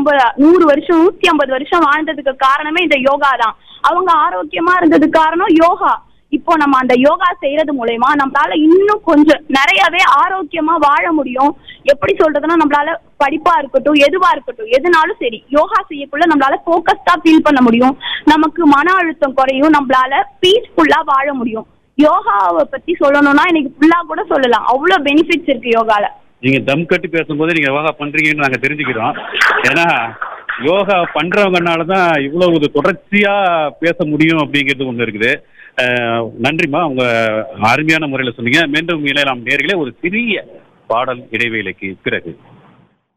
ஐம்பது நூறு வருஷம் நூத்தி ஐம்பது வருஷம் வாழ்ந்ததுக்கு காரணமே இந்த யோகா தான் அவங்க ஆரோக்கியமா இருந்ததுக்கு காரணம் யோகா இப்போ நம்ம அந்த யோகா செய்யறது மூலயமா நம்மளால இன்னும் கொஞ்சம் நிறையவே ஆரோக்கியமா வாழ முடியும் எப்படி சொல்றதுன்னா நம்மளால படிப்பா இருக்கட்டும் எதுவா இருக்கட்டும் எதுனாலும் சரி யோகா செய்யக்குள்ள நம்மளால ஃபோக்கஸ்டா ஃபீல் பண்ண முடியும் நமக்கு மன அழுத்தம் குறையும் நம்மளால பீஸ்ஃபுல்லா வாழ முடியும் யோகாவை பத்தி சொல்லணும்னா இன்னைக்கு ஃபுல்லா கூட சொல்லலாம் அவ்வளவு பெனிஃபிட்ஸ் இருக்கு யோகால நீங்க தம் கட்டி பேசும்போது நீங்க யோகா பண்றீங்கன்னு நாங்க தெரிஞ்சுக்கிறோம் ஏன்னா யோகா பண்றவங்கனால தான் இவ்வளவு ஒரு தொடர்ச்சியா பேச முடியும் அப்படிங்கிறது ஒண்ணு இருக்குது அஹ், நன்றிம்மா உங்க அருமையான முறையில் சொன்னீங்க மீண்டும் இணையலாம் நேர்களே ஒரு சிறிய பாடல் இடைவேளைக்கு பிறகு